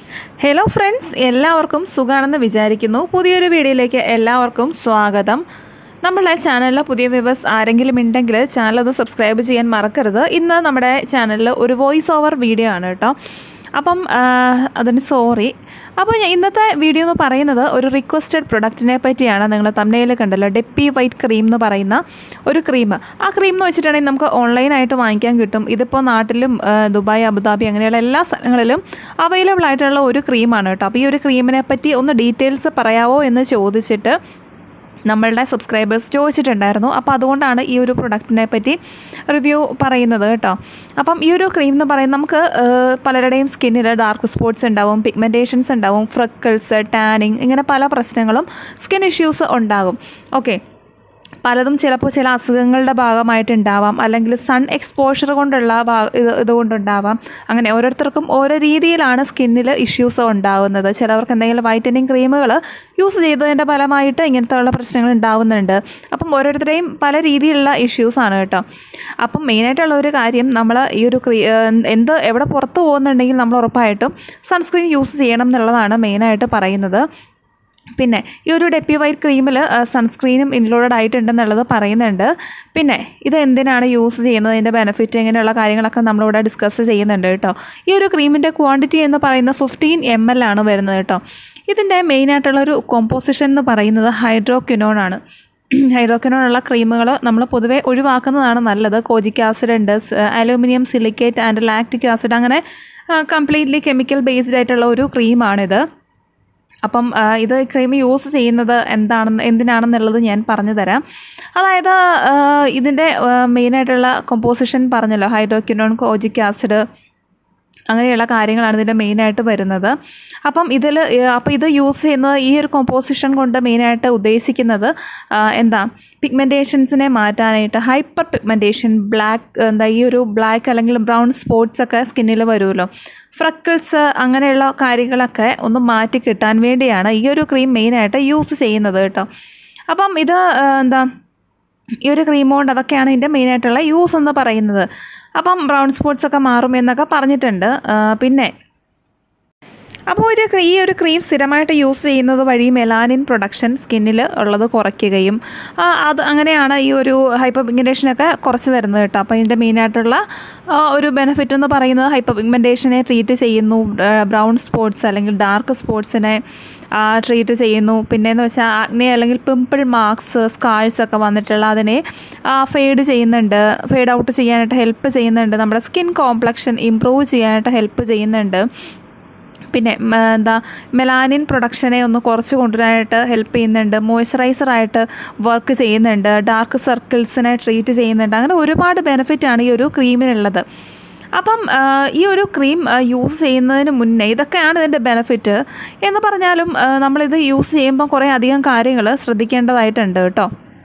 hello friends എല്ലാവർക്കും സുഖാണെന്ന് വിചാരിക്കുന്നു പുതിയൊരു വീഡിയോയിലേക്ക് എല്ലാവർക്കും സ്വാഗതം നമ്മളെ ചാനലിൽ പുതിയ വ്യൂവേഴ്സ് ആരെങ്കിലും ഉണ്ടെങ്കിൽ ചാനൽ ഒന്ന് സബ്സ്ക്രൈബ് ചെയ്യാൻ മറക്കരുത് ഇന്ന് നമ്മുടെ ചാനലിൽ ഒരു വോയിസ് ഓവർ വീഡിയോ ആണ് കേട്ടോ അപ്പം ആ, അതിന് സോറി അപ്പോൾ ഞാൻ ഇന്നത്തെ വീഡിയോ എന്ന് പറയുന്നത് ഒരു റിക്വസ്റ്റഡ് പ്രൊഡക്റ്റിനെ പറ്റിയാണ് നിങ്ങൾ തമിഴയിൽ കണ്ടല്ലോ ഡെപ്പി വൈറ്റ് ക്രീം എന്ന് പറയുന്ന ഒരു ക്രീം ആ ക്രീം എന്ന് വെച്ചിട്ടുണ്ടെങ്കിൽ നമുക്ക് ഓൺലൈനായിട്ട് വാങ്ങിക്കാൻ കിട്ടും ഇതിപ്പോൾ നാട്ടിലും ആ, ദുബായ് അബുദാബി അങ്ങനെയുള്ള എല്ലാ സ്ഥലങ്ങളിലും അവൈലബിൾ ആയിട്ടുള്ള ഒരു ക്രീമാണ് കേട്ടോ അപ്പോൾ ഈ ഒരു ക്രീമിനെ പറ്റി ഒന്ന് ഡീറ്റെയിൽസ് പറയാവോ എന്ന് ചോദിച്ചിട്ട് നമ്മളുടെ സബ്സ്ക്രൈബേഴ്സ് ചോദിച്ചിട്ടുണ്ടായിരുന്നു അപ്പോൾ അതുകൊണ്ടാണ് ഈ ഒരു പ്രൊഡക്റ്റിനെ പറ്റി റിവ്യൂ പറയുന്നത് കേട്ടോ അപ്പം ഈ ഒരു ക്രീം എന്ന് പറയുന്നത് നമുക്ക് ആ, പലരുടെയും സ്കിന്നിൽ ഡാർക്ക് സ്പോട്ട്സ് ഉണ്ടാവും പിഗ്മെൻറ്റേഷൻസ് ഉണ്ടാവും ഫ്രക്കിൾസ് ടാനിങ് ഇങ്ങനെ പല പ്രശ്നങ്ങളും സ്കിൻ ഇഷ്യൂസ് ഉണ്ടാകും ഓക്കെ പലതും ചിലപ്പോൾ ചില അസുഖങ്ങളുടെ ഭാഗമായിട്ടുണ്ടാവാം അല്ലെങ്കിൽ സൺ എക്സ്പോഷർ കൊണ്ടുള്ള ഭാ- ഇത് ഇതുകൊണ്ടുണ്ടാവാം അങ്ങനെ ഓരോരുത്തർക്കും ഓരോ രീതിയിലാണ് സ്കിന്നിൽ ഇഷ്യൂസ് ഉണ്ടാകുന്നത് ചിലവർക്ക് എന്തെങ്കിലും വൈറ്റനിങ് ക്രീമുകൾ യൂസ് ചെയ്തതിൻ്റെ ഫലമായിട്ട് ഇങ്ങനത്തെ ഉള്ള പ്രശ്നങ്ങൾ ഉണ്ടാവുന്നുണ്ട് അപ്പം ഓരോരുത്തരുടെയും പല രീതിയിലുള്ള ഇഷ്യൂസാണ് കേട്ടോ അപ്പം മെയിനായിട്ടുള്ള ഒരു കാര്യം നമ്മൾ ഈ ഒരു ക്രീ ഏഹ് എന്ത് എവിടെ പുറത്ത് പോകുന്നുണ്ടെങ്കിൽ നമ്മൾ ഉറപ്പായിട്ടും സൺസ്ക്രീൻ യൂസ് ചെയ്യണം എന്നുള്ളതാണ് മെയിനായിട്ട് പറയുന്നത് പിന്നെ ഈ ഒരു ഡെപ്പി വൈറ്റ് ക്രീമിൽ സൺസ്ക്രീനും ഇൻക്ലൂഡഡ് ആയിട്ടുണ്ടെന്നുള്ളത് പറയുന്നുണ്ട് പിന്നെ ഇത് എന്തിനാണ് യൂസ് ചെയ്യുന്നത് ഇതിൻ്റെ ബെനിഫിറ്റ് ഇങ്ങനെയുള്ള കാര്യങ്ങളൊക്കെ നമ്മളിവിടെ ഡിസ്കസ് ചെയ്യുന്നുണ്ട് കേട്ടോ ഈ ഒരു ക്രീമിൻ്റെ ക്വാണ്ടിറ്റി എന്ന് പറയുന്നത് ഫിഫ്റ്റീൻ എം എൽ ആണ് വരുന്നത് കേട്ടോ ഇതിൻ്റെ മെയിനായിട്ടുള്ളൊരു കോമ്പോസിഷൻ എന്ന് പറയുന്നത് ഹൈഡ്രോക്യുനോൺ ആണ് ഹൈഡ്രോക്വിനോണുള്ള ക്രീമുകൾ നമ്മൾ പൊതുവെ ഒഴിവാക്കുന്നതാണ് നല്ലത് കോജിക് ആസിഡ് ഉണ്ട് aluminium silicate and lactic acid അങ്ങനെ കംപ്ലീറ്റ്ലി കെമിക്കൽ ബേസ്ഡ് ആയിട്ടുള്ള ഒരു ക്രീമാണിത് അപ്പം ആ, ഇത് ക്രീം യൂസ് ചെയ്യുന്നത് എന്താണെന്ന് എന്തിനാണെന്നുള്ളത് ഞാൻ പറഞ്ഞു തരാം അതായത് ആ, ഇതിൻ്റെ മെയിനായിട്ടുള്ള കോമ്പോസിഷൻ പറഞ്ഞല്ലോ ഹൈഡ്രോക്വിനോൺ കോജിക് ആസിഡ് അങ്ങനെയുള്ള കാര്യങ്ങളാണ് ഇതിൻ്റെ മെയിനായിട്ട് വരുന്നത് അപ്പം ഇതിൽ അപ്പോൾ ഇത് യൂസ് ചെയ്യുന്നത് ഈ ഒരു കോമ്പോസിഷൻ കൊണ്ട് മെയിനായിട്ട് ഉദ്ദേശിക്കുന്നത് ആ, എന്താ പിഗ്മെൻറ്റേഷൻസിനെ മാറ്റാനായിട്ട് ഹൈപ്പർ പിഗ്മെൻറ്റേഷൻ ബ്ലാക്ക് എന്താ ഈ ഒരു ബ്ലാക്ക് അല്ലെങ്കിൽ ബ്രൗൺ സ്പോട്ട്സ് ഒക്കെ സ്കിന്നിൽ വരുമല്ലോ ഫ്രക്കിൾസ് അങ്ങനെയുള്ള കാര്യങ്ങളൊക്കെ ഒന്ന് മാറ്റി കിട്ടാൻ വേണ്ടിയാണ് ഈ ഒരു ക്രീം മെയിനായിട്ട് യൂസ് ചെയ്യുന്നത് കേട്ടോ അപ്പം ഇത് ആ, എന്താ ഈ ഒരു ക്രീം കൊണ്ട് അതൊക്കെയാണ് ഇതിൻ്റെ മെയിനായിട്ടുള്ള യൂസ് എന്ന് പറയുന്നത് അപ്പം ബ്രൗൺ സ്പോട്ട്സ് ഒക്കെ മാറും എന്നൊക്കെ പറഞ്ഞിട്ടുണ്ട് ആ, പിന്നെ അപ്പോൾ ഒരു ക്രീ- ഈ ഒരു ക്രീം സ്ഥിരമായിട്ട് യൂസ് ചെയ്യുന്നത് വഴി മെലാനിൻ പ്രൊഡക്ഷൻ സ്കിന്നിൽ ഉള്ളത് കുറയ്ക്കുകയും ആ, അത് അങ്ങനെയാണ് ഈ ഒരു ഹൈപ്പർ പിഗ്മെൻറ്റേഷനൊക്കെ കുറച്ച് തരുന്നത് കേട്ടോ അപ്പോൾ ഇതിൻ്റെ മെയിനായിട്ടുള്ള ആ, ഒരു ബെനിഫിറ്റ് എന്ന് പറയുന്നത് ഹൈപ്പർ പിഗ്മെൻറ്റേഷനെ ട്രീറ്റ് ചെയ്യുന്നു ബ്രൗൺ സ്പോട്ട്സ് അല്ലെങ്കിൽ ഡാർക്ക് സ്പോട്ട്സിനെ ട്രീറ്റ് ചെയ്യുന്നു പിന്നെയെന്ന് വെച്ചാൽ ആഗ്നെ അല്ലെങ്കിൽ പിമ്പിൾ മാർക്സ് സ്കാഴ്സ് ഒക്കെ വന്നിട്ടുള്ള അതിനെ ഫെയ്ഡ് ചെയ്യുന്നുണ്ട് ഫെയ്ഡ് ഔട്ട് ചെയ്യാനായിട്ട് ഹെൽപ്പ് ചെയ്യുന്നുണ്ട് നമ്മുടെ സ്കിൻ കോംപ്ലക്ഷൻ ഇമ്പ്രൂവ് ചെയ്യാനായിട്ട് ഹെൽപ്പ് ചെയ്യുന്നുണ്ട് പിന്നെ മ, എന്താ മെലാനിൻ പ്രൊഡക്ഷനെ ഒന്ന് കുറച്ച് കൊണ്ടുവരാനായിട്ട് ഹെൽപ്പ് ചെയ്യുന്നുണ്ട് മോയ്സ്ചറൈസറായിട്ട് വർക്ക് ചെയ്യുന്നുണ്ട് ഡാർക്ക് സർക്കിൾസിനെ ട്രീറ്റ് ചെയ്യുന്നുണ്ട് അങ്ങനെ ഒരുപാട് ബെനിഫിറ്റാണ് ഈ ഒരു ക്രീമിനുള്ളത് അപ്പം ആ, ഈ ഒരു ക്രീം ആ, യൂസ് ചെയ്യുന്നതിന് മുന്നേ ഇതൊക്കെയാണ് ഇതിൻ്റെ ബെനിഫിറ്റ് എന്ന് പറഞ്ഞാലും ആ, നമ്മളിത് യൂസ് ചെയ്യുമ്പോൾ കുറേ അധികം കാര്യങ്ങൾ ശ്രദ്ധിക്കേണ്ടതായിട്ടുണ്ട് കേട്ടോ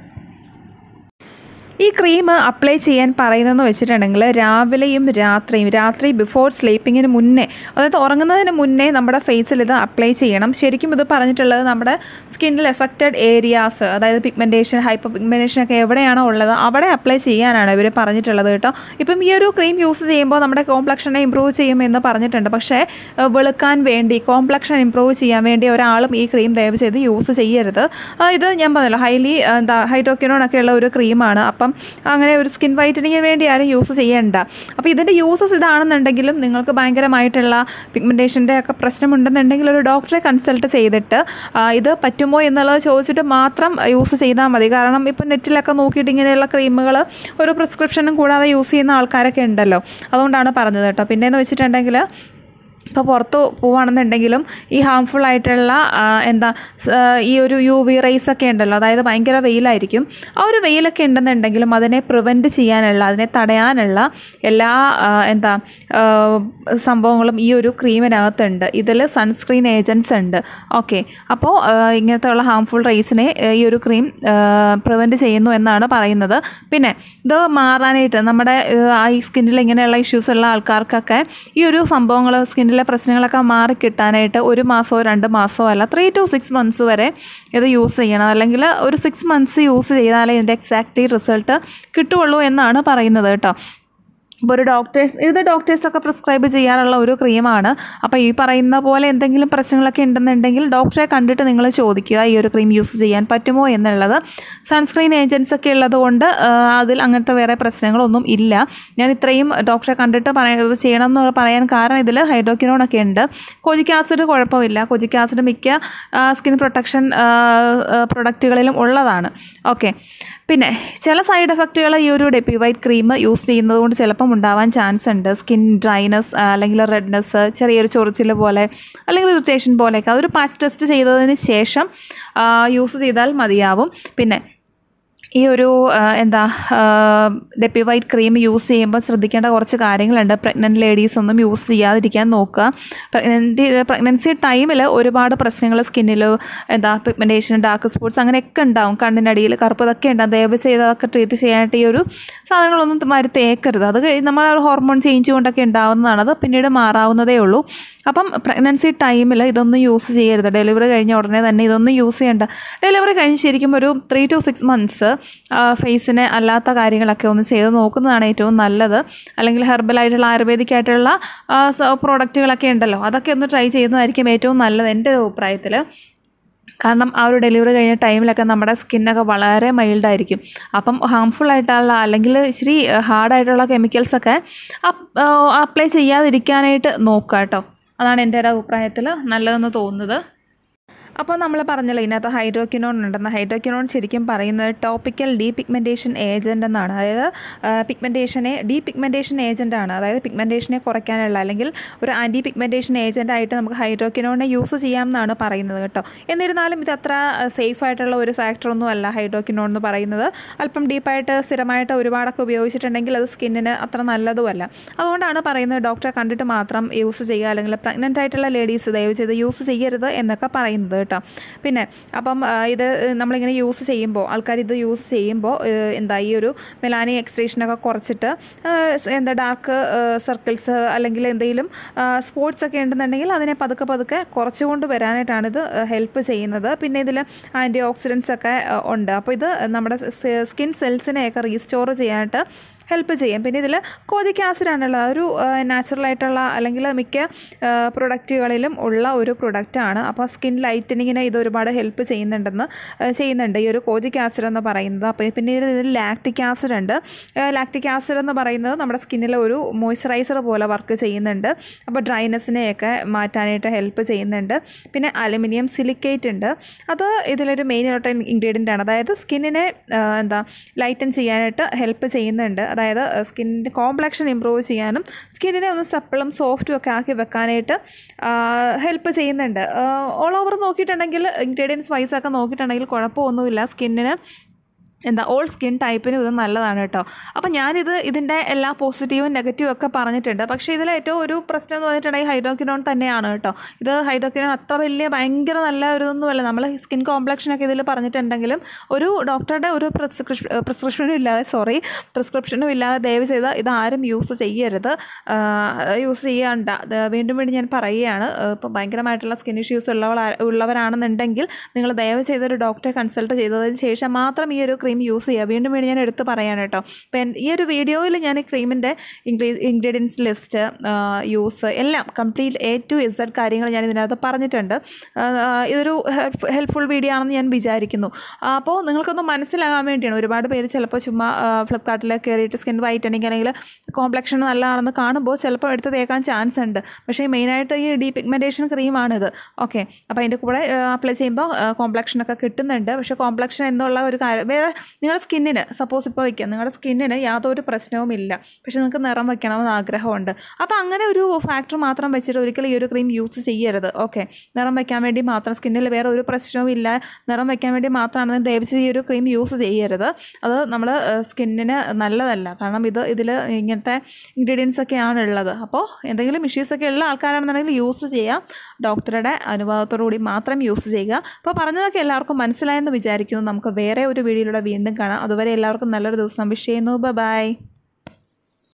ഈ ക്രീം അപ്ലൈ ചെയ്യാൻ പറയുന്നതെന്ന് വെച്ചിട്ടുണ്ടെങ്കിൽ രാവിലെയും രാത്രിയും രാത്രി ബിഫോർ സ്ലീപ്പിങ്ങിന് മുന്നേ അതായത് ഉറങ്ങുന്നതിന് മുന്നേ നമ്മുടെ ഫേസിൽ ഇത് അപ്ലൈ ചെയ്യണം ശരിക്കും ഇത് പറഞ്ഞിട്ടുള്ളത് നമ്മുടെ സ്കിന്നിൽ എഫക്റ്റഡ് ഏരിയാസ് അതായത് പിഗ്മെൻറ്റേഷൻ ഹൈപ്പർ പിഗ്മെൻറ്റേഷൻ ഒക്കെ എവിടെയാണോ ഉള്ളത് അവിടെ അപ്ലൈ ചെയ്യാനാണ് ഇവർ പറഞ്ഞിട്ടുള്ളത് കേട്ടോ ഇപ്പം ഈ ഒരു ക്രീം യൂസ് ചെയ്യുമ്പോൾ നമ്മുടെ കോംപ്ലക്ഷനെ ഇമ്പ്രൂവ് ചെയ്യുമെന്ന് പറഞ്ഞിട്ടുണ്ട് പക്ഷേ ഏഹ്, വെളുക്കാൻ വേണ്ടി കോംപ്ലക്ഷൻ ഇമ്പ്രൂവ് ചെയ്യാൻ വേണ്ടി ഒരാളും ഈ ക്രീം ദയവ് ചെയ്ത് യൂസ് ചെയ്യരുത് ആ, ഇത് ഞാൻ പറഞ്ഞല്ലോ ഹൈലി എന്താ ഹൈഡ്രോക്വിനോൺ ഒക്കെ ഉള്ള ഒരു ക്രീമാണ് അപ്പം അങ്ങനെ ഒരു സ്കിൻ വൈറ്റനിങ്ങിന് വേണ്ടി ആരും യൂസ് ചെയ്യണ്ട അപ്പോൾ ഇതിൻ്റെ യൂസസ് ഇതാണെന്നുണ്ടെങ്കിലും നിങ്ങൾക്ക് ഭയങ്കരമായിട്ടുള്ള പിഗ്മെൻറ്റേഷൻ്റെ ഒക്കെ പ്രശ്നമുണ്ടെന്നുണ്ടെങ്കിൽ ഒരു ഡോക്ടറെ കൺസൾട്ട് ചെയ്തിട്ട് ആ, ഇത് പറ്റുമോ എന്നുള്ളത് ചോദിച്ചിട്ട് മാത്രം യൂസ് ചെയ്താൽ മതി കാരണം ഇപ്പം നെറ്റിലൊക്കെ നോക്കിയിട്ട് ഇങ്ങനെയുള്ള ക്രീമുകൾ ഒരു പ്രിസ്ക്രിപ്ഷനും കൂടാതെ യൂസ് ചെയ്യുന്ന ആൾക്കാരൊക്കെ ഉണ്ടല്ലോ അതുകൊണ്ടാണ് പറഞ്ഞത് കേട്ടോ പിന്നെയെന്ന് വെച്ചിട്ടുണ്ടെങ്കിൽ ഇപ്പോൾ പുറത്ത് പോവുകയാണെന്നുണ്ടെങ്കിലും ഈ ഹാംഫുൾ ആയിട്ടുള്ള ആ, എന്താ സ്, ആ, ഈ ഒരു യു വി റേസ് ഒക്കെ ഉണ്ടല്ലോ അതായത് ഭയങ്കര വെയിലായിരിക്കും ആ ഒരു വെയിലൊക്കെ ഉണ്ടെന്നുണ്ടെങ്കിലും അതിനെ പ്രിവെൻറ്റ് ചെയ്യാനുള്ള അതിനെ തടയാനുള്ള എല്ലാ ആ, എന്താ ആ, സംഭവങ്ങളും ഈ ഒരു ക്രീമിനകത്തുണ്ട് ഇതിൽ സൺസ്ക്രീൻ ഏജൻസ് ഉണ്ട് ഓക്കെ അപ്പോൾ ആ, ഇങ്ങനത്തെ ഉള്ള ഹാംഫുൾ റേസിനെ ഈ ഒരു ക്രീം പ്രിവെൻറ്റ് ചെയ്യുന്നു എന്നാണ് പറയുന്നത് പിന്നെ ഇത് മാറാനായിട്ട് നമ്മുടെ ആ, ഈ സ്കിന്നിൽ ഇങ്ങനെയുള്ള ഇഷ്യൂസ് ഉള്ള ആൾക്കാർക്കൊക്കെ ഈ ഒരു സംഭവങ്ങൾ സ്കിന്നിലെ പ്രശ്നങ്ങളൊക്കെ മാറി കിട്ടാനായിട്ട് ഒരു മാസമോ രണ്ട് മാസമോ അല്ല ത്രീ ടു സിക്സ് മന്ത്സ് വരെ ഇത് യൂസ് ചെയ്യണം അല്ലെങ്കിൽ ഒരു സിക്സ് മന്ത്സ് യൂസ് ചെയ്താലേ ഇതിൻ്റെ എക്സാക്ട്ലി റിസൾട്ട് കിട്ടുള്ളൂ എന്നാണ് പറയുന്നത് കേട്ടോ ഇപ്പോൾ ഒരു ഡോക്ടേഴ്സ് ഇത് ഡോക്ടേഴ്സൊക്കെ പ്രിസ്ക്രൈബ് ചെയ്യാറുള്ള ഒരു ക്രീമാണ് അപ്പോൾ ഈ പറയുന്ന പോലെ എന്തെങ്കിലും പ്രശ്നങ്ങളൊക്കെ ഉണ്ടെന്നുണ്ടെങ്കിൽ ഡോക്ടറെ കണ്ടിട്ട് നിങ്ങൾ ചോദിക്കുക ഈ ഒരു ക്രീം യൂസ് ചെയ്യാൻ പറ്റുമോ എന്നുള്ളത് സൺസ്ക്രീൻ ഏജൻസ് ഒക്കെ ഉള്ളത് കൊണ്ട് ആ, അതിൽ അങ്ങനത്തെ വേറെ പ്രശ്നങ്ങളൊന്നും ഇല്ല ഞാൻ ഇത്രയും ഡോക്ടറെ കണ്ടിട്ട് പറയ ചെയ്യണം എന്ന് പറയാൻ കാരണം ഇതിൽ ഹൈഡ്രോക്കിനോൺ ഒക്കെ ഉണ്ട് കൊജിക് ആസിഡ് കുഴപ്പമില്ല കൊജിക് ആസിഡ് മിക്ക സ്കിൻ പ്രൊട്ടക്ഷൻ പ്രൊഡക്റ്റുകളിലും ഉള്ളതാണ് ഓക്കെ പിന്നെ ചില സൈഡ് എഫക്റ്റുകൾ ഈ ഒരു ഡെപ്പി വൈറ്റ് ക്രീം യൂസ് ചെയ്യുന്നത് കൊണ്ട് ചിലപ്പം ഉണ്ടാവാൻ ചാൻസ് ഉണ്ട് സ്കിൻ ഡ്രൈനസ് അല്ലെങ്കിൽ റെഡ്നെസ് ചെറിയൊരു ചൊറിച്ചിൽ പോലെ അല്ലെങ്കിൽ ഇറിറ്റേഷൻ പോലെയൊക്കെ അതൊരു പാച്ച് ടെസ്റ്റ് ചെയ്തതിന് ശേഷം യൂസ് ചെയ്താൽ മതിയാവും പിന്നെ ഈ ഒരു ആ, എന്താ ഡെപ്പി വൈറ്റ് ക്രീം യൂസ് ചെയ്യുമ്പോൾ ശ്രദ്ധിക്കേണ്ട കുറച്ച് കാര്യങ്ങളുണ്ട് പ്രഗ്നൻറ്റ് ലേഡീസ് ഒന്നും യൂസ് ചെയ്യാതിരിക്കാൻ നോക്കുക പ്രഗ്നൻറ്റി പ്രഗ്നൻസി ടൈമിൽ ഒരുപാട് പ്രശ്നങ്ങൾ സ്കിന്നിൽ എന്താ പിഗ്മെൻറ്റേഷൻ ഡാർക്ക് സ്പോട്ട്സ് അങ്ങനെയൊക്കെ ഉണ്ടാവും കണ്ണിനടിയിൽ കറുപ്പ് ഇതൊക്കെ ഉണ്ടാവും ദയവ് ചെയ്ത് അതൊക്കെ ട്രീറ്റ് ചെയ്യാനായിട്ട് ഈ ഒരു സാധനങ്ങളൊന്നും മാറി തേക്കരുത് അത് കഴിഞ്ഞ് നമ്മൾ ഹോർമോൺ ചേഞ്ച് കൊണ്ടൊക്കെ ഉണ്ടാവുന്നതാണ് അത് പിന്നീട് മാറാവുന്നതേ ഉള്ളൂ അപ്പം പ്രഗ്നൻസി ടൈമിൽ ഇതൊന്നും യൂസ് ചെയ്യരുത് ഡെലിവറി കഴിഞ്ഞ ഉടനെ തന്നെ ഇതൊന്നും യൂസ് ചെയ്യേണ്ട ഡെലിവറി കഴിഞ്ഞ് ശരിക്കും ഒരു ത്രീ ടു സിക്സ് മന്ത്സ് ഫേസിന് അല്ലാത്ത കാര്യങ്ങളൊക്കെ ഒന്ന് ചെയ്ത് നോക്കുന്നതാണ് ഏറ്റവും നല്ലത് അല്ലെങ്കിൽ ഹെർബലായിട്ടുള്ള ആയുർവേദിക് ആയിട്ടുള്ള പ്രോഡക്റ്റുകളൊക്കെ ഉണ്ടല്ലോ അതൊക്കെ ഒന്ന് ട്രൈ ചെയ്യുന്നതായിരിക്കും ഏറ്റവും നല്ലത് എൻ്റെ ഒരു അഭിപ്രായത്തിൽ കാരണം ആ ഒരു ഡെലിവറി കഴിഞ്ഞ ടൈമിലൊക്കെ നമ്മുടെ സ്കിന്നൊക്കെ വളരെ മൈൽഡായിരിക്കും അപ്പം ഹാംഫുൾ ആയിട്ടുള്ള അല്ലെങ്കിൽ ഇച്ചിരി ഹാർഡായിട്ടുള്ള കെമിക്കൽസൊക്കെ അപ്ലൈ ചെയ്യാതിരിക്കാനായിട്ട് നോക്കുക കേട്ടോ അതാണ് എൻ്റെ ഒരു അഭിപ്രായത്തിൽ നല്ലതെന്ന് തോന്നുന്നത് അപ്പോൾ നമ്മൾ പറഞ്ഞല്ലോ ഇതിനകത്ത് ഹൈഡ്രോക്കിനോൺ ഉണ്ടെന്ന് ഹൈഡ്രോക്കിനോൺ ശരിക്കും പറയുന്നത് ടോപ്പിക്കൽ ഡീ പിഗ്മെൻറ്റേഷൻ ഏജൻ്റ് എന്നാണ് അതായത് പിഗ്മെൻറ്റേഷനെ ഡീ പിഗ്മെൻറ്റേഷൻ ഏജൻ്റ് ആണ് അതായത് പിഗ്മെൻറ്റേഷനെ കുറയ്ക്കാനുള്ള അല്ലെങ്കിൽ ഒരു ആൻറ്റി പിഗ്മെൻറ്റേഷൻ ഏജൻ്റ് ആയിട്ട് നമുക്ക് ഹൈഡ്രോക്കിനോണിനെ യൂസ് ചെയ്യാമെന്നാണ് പറയുന്നത് കേട്ടോ എന്നിരുന്നാലും ഇത് അത്ര സേഫ് ആയിട്ടുള്ള ഒരു ഫാക്ടറൊന്നും അല്ല ഹൈഡ്രോക്കിനോൺ എന്ന് പറയുന്നത് അല്പം ഡീപ്പായിട്ട് സ്ഥിരമായിട്ട് ഒരുപാടൊക്കെ ഉപയോഗിച്ചിട്ടുണ്ടെങ്കിൽ അത് സ്കിന്നിന് അത്ര നല്ലതുമല്ല അതുകൊണ്ടാണ് പറയുന്നത് ഡോക്ടറെ കണ്ടിട്ട് മാത്രം യൂസ് ചെയ്യുക അല്ലെങ്കിൽ പ്രഗ്നൻ്റ് ആയിട്ടുള്ള ലേഡീസ് ദയവ് ചെയ്ത് യൂസ് ചെയ്യരുത് എന്നൊക്കെ പറയുന്നത് കേട്ടോ പിന്നെ അപ്പം ആ, ഇത് നമ്മളിങ്ങനെ യൂസ് ചെയ്യുമ്പോൾ ആൾക്കാർ ഇത് യൂസ് ചെയ്യുമ്പോൾ ഏഹ്, എന്താ ഈ ഒരു മെലാനി എക്സ്ട്രേഷനൊക്കെ കുറച്ചിട്ട് ഏഹ്, സ് എന്താ ഡാർക്ക് സർക്കിൾസ് അല്ലെങ്കിൽ എന്തെങ്കിലും സ്പോട്സ് ഒക്കെ ഉണ്ടെന്നുണ്ടെങ്കിൽ അതിനെ പതുക്കെ പതുക്കെ കുറച്ചുകൊണ്ട് വരാനായിട്ടാണ് ഇത് ഹെൽപ്പ് ചെയ്യുന്നത് പിന്നെ ഇതിൽ ആൻറ്റി ഓക്സിഡൻസ് ഒക്കെ ആ, ഉണ്ട് അപ്പോൾ ഇത് നമ്മുടെ സ്കിൻ സെൽസിനെയൊക്കെ റീസ്റ്റോർ ചെയ്യാനായിട്ട് ഹെൽപ്പ് ചെയ്യും പിന്നെ ഇതിൽ കോജിക് ആസിഡാണുള്ളത് ഒരു നാച്ചുറലായിട്ടുള്ള അല്ലെങ്കിൽ മിക്ക പ്രൊഡക്റ്റുകളിലും ഉള്ള ഒരു പ്രൊഡക്റ്റാണ് അപ്പോൾ സ്കിൻ ലൈറ്റനിങ്ങിന് ഇത് ഒരുപാട് ഹെൽപ്പ് ചെയ്യുന്നുണ്ടെന്ന് ആ, ചെയ്യുന്നുണ്ട് ഈ ഒരു കോജിക് ആസിഡ് എന്ന് പറയുന്നത് അപ്പോൾ പിന്നെ ഇതിൽ ലാക്റ്റിക് ആസിഡ് ഉണ്ട് ലാക്റ്റിക് ആസിഡ് എന്ന് പറയുന്നത് നമ്മുടെ സ്കിന്നിൽ ഒരു മോയ്സ്ചറൈസർ പോലെ വർക്ക് ചെയ്യുന്നുണ്ട് അപ്പോൾ ഡ്രൈനെസ്സിനെയൊക്കെ മാറ്റാനായിട്ട് ഹെൽപ്പ് ചെയ്യുന്നുണ്ട് പിന്നെ അലുമിനിയം സിലിക്കേറ്റ് ഉണ്ട് അത് ഇതിലൊരു മെയിൻ ആയിട്ട് ഇൻഗ്രീഡിയൻ്റ് ആണ് അതായത് സ്കിന്നിനെ എന്താ ലൈറ്റൻ ചെയ്യാനായിട്ട് ഹെൽപ്പ് ചെയ്യുന്നുണ്ട് അതായത് സ്കിന്നിൻ്റെ കോംപ്ലക്ഷൻ ഇമ്പ്രൂവ് ചെയ്യാനും സ്കിന്നിനെ ഒന്ന് സപ്പിളും സോഫ്റ്റും ഒക്കെ ആക്കി വെക്കാനായിട്ട് ഹെൽപ്പ് ചെയ്യുന്നുണ്ട് ഓൾ ഓവർ നോക്കിയിട്ടുണ്ടെങ്കിൽ ഇൻഗ്രീഡിയൻസ് വൈസൊക്കെ നോക്കിയിട്ടുണ്ടെങ്കിൽ കുഴപ്പമൊന്നുമില്ല സ്കിന്നിന് എന്താ ഓൾ സ്കിൻ ടൈപ്പിനും ഇത് നല്ലതാണ് കേട്ടോ അപ്പോൾ ഞാനിത് ഇതിൻ്റെ എല്ലാ പോസിറ്റീവും നെഗറ്റീവും ഒക്കെ പറഞ്ഞിട്ടുണ്ട് പക്ഷേ ഇതിൽ ഏറ്റവും ഒരു പ്രശ്നം എന്ന് പറഞ്ഞിട്ടുണ്ടെങ്കിൽ ഹൈഡ്രോക്കിനോൺ തന്നെയാണ് കേട്ടോ ഇത് ഹൈഡ്രോക്കിനോൺ അത്ര വലിയ ഭയങ്കര നല്ല ഒരു ഇതൊന്നുമല്ല നമ്മൾ സ്കിൻ കോംപ്ലക്ഷനൊക്കെ ഇതിൽ പറഞ്ഞിട്ടുണ്ടെങ്കിലും ഒരു ഡോക്ടറുടെ ഒരു പ്രിസ്ക്രിപ്ഷൻ പ്രിസ്ക്രിപ്ഷനും ഇല്ലാതെ സോറി പ്രിസ്ക്രിപ്ഷനും ഇല്ലാതെ ദയവ് ചെയ്ത് ഇത് ആരും യൂസ് ചെയ്യരുത് യൂസ് ചെയ്യണ്ട അത് വീണ്ടും വീണ്ടും ഞാൻ പറയുകയാണ് ഇപ്പോൾ ഭയങ്കരമായിട്ടുള്ള സ്കിൻ ഇഷ്യൂസ് ഉള്ളവർ ഉള്ളവരാണെന്നുണ്ടെങ്കിൽ നിങ്ങൾ ദയവ് ചെയ്തൊരു ഡോക്ടറെ കൺസൾട്ട് ചെയ്തതിന് ശേഷം മാത്രം ഈ ഒരു ക്രീം യൂസ് ചെയ്യുക വീണ്ടും വീണ്ടും ഞാൻ എടുത്ത് പറയാണ് കേട്ടോ അപ്പം ഈ ഒരു വീഡിയോയിൽ ഞാൻ ഈ ക്രീമിൻ്റെ ഇൻഗ്രീ ഇൻഗ്രീഡിയൻസ് ലിസ്റ്റ് യൂസ് എല്ലാം കംപ്ലീറ്റ് എ ടു ഇസഡ് കാര്യങ്ങൾ ഞാൻ ഇതിനകത്ത് പറഞ്ഞിട്ടുണ്ട് ആ, ഇതൊരു ഹെൽപ്ഫുൾ വീഡിയോ ആണെന്ന് ഞാൻ വിചാരിക്കുന്നു അപ്പോൾ നിങ്ങൾക്കൊന്ന് മനസ്സിലാകാൻ വേണ്ടിയാണ് ഒരുപാട് പേര് ചിലപ്പോൾ ചുമ്മാ ഫ്ലിപ്കാർട്ടിൽ കയറിയിട്ട് സ്കിൻ വൈറ്റനിങ് അല്ലെങ്കിൽ കോംപ്ലക്ഷൻ നല്ലതാണെന്ന് കാണുമ്പോൾ ചിലപ്പോൾ എടുത്ത് തേക്കാൻ ചാൻസ് ഉണ്ട് പക്ഷേ മെയിനായിട്ട് ഈ ഡീ പിഗ്മെൻറ്റേഷൻ ക്രീമാണിത് ഓക്കെ അപ്പോൾ അതിൻ്റെ കൂടെ അപ്ലൈ ചെയ്യുമ്പോൾ കോംപ്ലക്ഷനൊക്കെ കിട്ടുന്നുണ്ട് പക്ഷേ കോംപ്ലക്ഷൻ എന്നുള്ള ഒരു കാര്യം വേറെ നിങ്ങളുടെ സ്കിന്നിന് സപ്പോസ് ഇപ്പോൾ വയ്ക്കാം നിങ്ങളുടെ സ്കിന്നിന് യാതൊരു പ്രശ്നവുമില്ല പക്ഷേ നിങ്ങൾക്ക് നിറം വയ്ക്കണമെന്ന് ആഗ്രഹമുണ്ട് അപ്പോൾ അങ്ങനെ ഒരു ഫാക്ടർ മാത്രം വെച്ചിട്ട് ഒരിക്കലും ഈ ഒരു ക്രീം യൂസ് ചെയ്യരുത് ഓക്കെ നിറം വയ്ക്കാൻ വേണ്ടി മാത്രം സ്കിന്നിൽ വേറെ ഒരു പ്രശ്നവും ഇല്ല നിറം വയ്ക്കാൻ വേണ്ടി മാത്രമാണ് ദയവചെയ്ത് ഈ ഒരു ക്രീം യൂസ് ചെയ്യരുത് അത് നമ്മൾ സ്കിന്നിന് നല്ലതല്ല കാരണം ഇത് ഇതിൽ ഇങ്ങനത്തെ ഇൻഗ്രീഡിയൻസ് ഒക്കെയാണ് ഉള്ളത് അപ്പോൾ എന്തെങ്കിലും ഇഷ്യൂസ് ഒക്കെ ഉള്ള ആൾക്കാരാണെന്നുണ്ടെങ്കിൽ യൂസ് ചെയ്യാം ഡോക്ടറുടെ അനുഭവത്തോടു കൂടി മാത്രം യൂസ് ചെയ്യുക അപ്പോൾ പറഞ്ഞതൊക്കെ എല്ലാവർക്കും മനസ്സിലായെന്ന് വിചാരിക്കുന്നു നമുക്ക് വേറെ ഒരു വീഡിയോയിലൂടെ വീണ്ടും കാണാം അതുവരെ എല്ലാവർക്കും നല്ലൊരു ദിവസം വിഷ് ചെയ്യുന്നു ബൈ